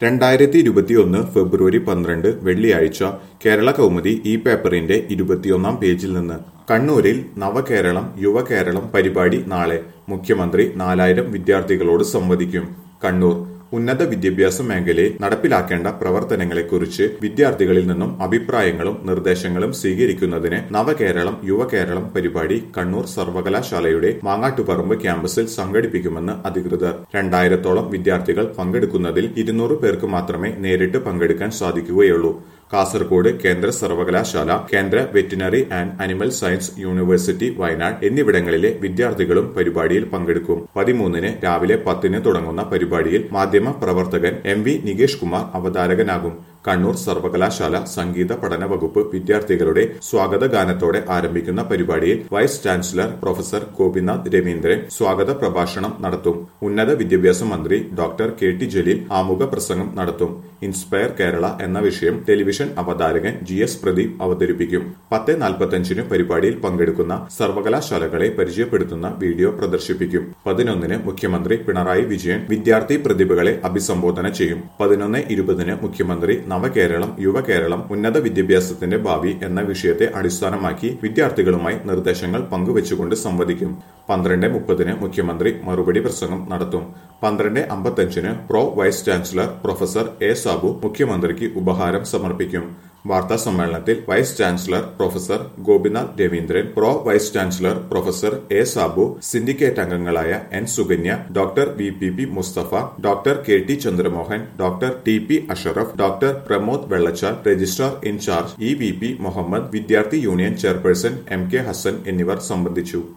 രണ്ടായിരത്തി ഇരുപത്തിയൊന്ന് ഫെബ്രുവരി പന്ത്രണ്ട് വെള്ളിയാഴ്ച കേരള കൗമുദി ഈ പേപ്പറിന്റെ ഇരുപത്തിയൊന്നാം പേജിൽ നിന്ന് കണ്ണൂരിൽ നവകേരളം യുവകേരളം പരിപാടി നാളെ മുഖ്യമന്ത്രി നാലായിരം വിദ്യാർത്ഥികളോട് സംവദിക്കും കണ്ണൂർ ഉന്നത വിദ്യാഭ്യാസ മേഖലയിൽ നടപ്പിലാക്കേണ്ട പ്രവർത്തനങ്ങളെക്കുറിച്ച് വിദ്യാർത്ഥികളിൽ നിന്നും അഭിപ്രായങ്ങളും നിർദ്ദേശങ്ങളും സ്വീകരിക്കുന്നതിന് നവകേരളം യുവകേരളം പരിപാടി കണ്ണൂർ സർവകലാശാലയുടെ മാങ്ങാട്ടുപറമ്പ് ക്യാമ്പസിൽ സംഘടിപ്പിക്കുമെന്ന് അധികൃതർ രണ്ടായിരത്തോളം വിദ്യാർത്ഥികൾ പങ്കെടുക്കുന്നതിൽ ഇരുന്നൂറ് പേർക്ക് മാത്രമേ നേരിട്ട് പങ്കെടുക്കാൻ സാധിക്കുകയുള്ളൂ കാസർഗോഡ് കേന്ദ്ര സർവകലാശാല കേന്ദ്ര veterinary and animal science university Wayanad എന്നിവിടങ്ങളിലെ വിദ്യാർത്ഥികളും പരിപാടിയിൽ പങ്കെടുക്കും പതിമൂന്നിന് രാവിലെ പത്തിന് തുടങ്ങുന്ന പരിപാടിയിൽ മാധ്യമ പ്രവർത്തകൻ എം വി നികേഷ് കുമാർ അവതാരകനാകും കണ്ണൂർ സർവകലാശാല സംഗീത പഠന വകുപ്പ് വിദ്യാർത്ഥികളുടെ സ്വാഗത ഗാനത്തോടെ ആരംഭിക്കുന്ന പരിപാടിയിൽ vice chancellor professor Gopinath Raveendran സ്വാഗത പ്രഭാഷണം നടത്തും ഉന്നത വിദ്യാഭ്യാസ മന്ത്രി ഡോക്ടർ കെ ടി ജലീൽ ആമുഖ പ്രസംഗം നടത്തും ഇൻസ്പയർ കേരള എന്ന വിഷയം ടെലിവിഷൻ അവതാരകൻ ജി എസ് പ്രദീപ് അവതരിപ്പിക്കും പത്ത് നാൽപ്പത്തഞ്ചിന് പരിപാടിയിൽ പങ്കെടുക്കുന്ന സർവകലാശാലകളെ പരിചയപ്പെടുത്തുന്ന വീഡിയോ പ്രദർശിപ്പിക്കും പതിനൊന്നിന് മുഖ്യമന്ത്രി പിണറായി വിജയൻ വിദ്യാർത്ഥി പ്രതിഭകളെ അഭിസംബോധന ചെയ്യും പതിനൊന്ന് ഇരുപതിന് മുഖ്യമന്ത്രി നവകേരളം യുവകേരളം ഉന്നത വിദ്യാഭ്യാസത്തിന്റെ ഭാവി എന്ന വിഷയത്തെ അടിസ്ഥാനമാക്കി വിദ്യാർത്ഥികളുമായി നിർദ്ദേശങ്ങൾ പങ്കുവച്ചുകൊണ്ട് സംവദിക്കും പന്ത്രണ്ട് മുപ്പതിന് മുഖ്യമന്ത്രി മറുപടി പ്രസംഗം നടത്തും പന്ത്രണ്ട് അമ്പത്തഞ്ചിന് pro vice chancellor professor A Sabu മുഖ്യമന്ത്രിക്ക് ഉപഹാരം സമർപ്പിക്കും വാർത്താ സമ്മേളനത്തിൽ vice chancellor professor Gopinath Raveendran pro vice chancellor professor A Sabu syndicate അംഗങ്ങളായ N Sukanya doctor V P P Musthafa doctor K T Chandramohan doctor T P Ashraf doctor Pramod Vellachal registrar in charge E V P Muhammad വിദ്യാർത്ഥി union chairperson M K Hasan എന്നിവർ സംബന്ധിച്ചു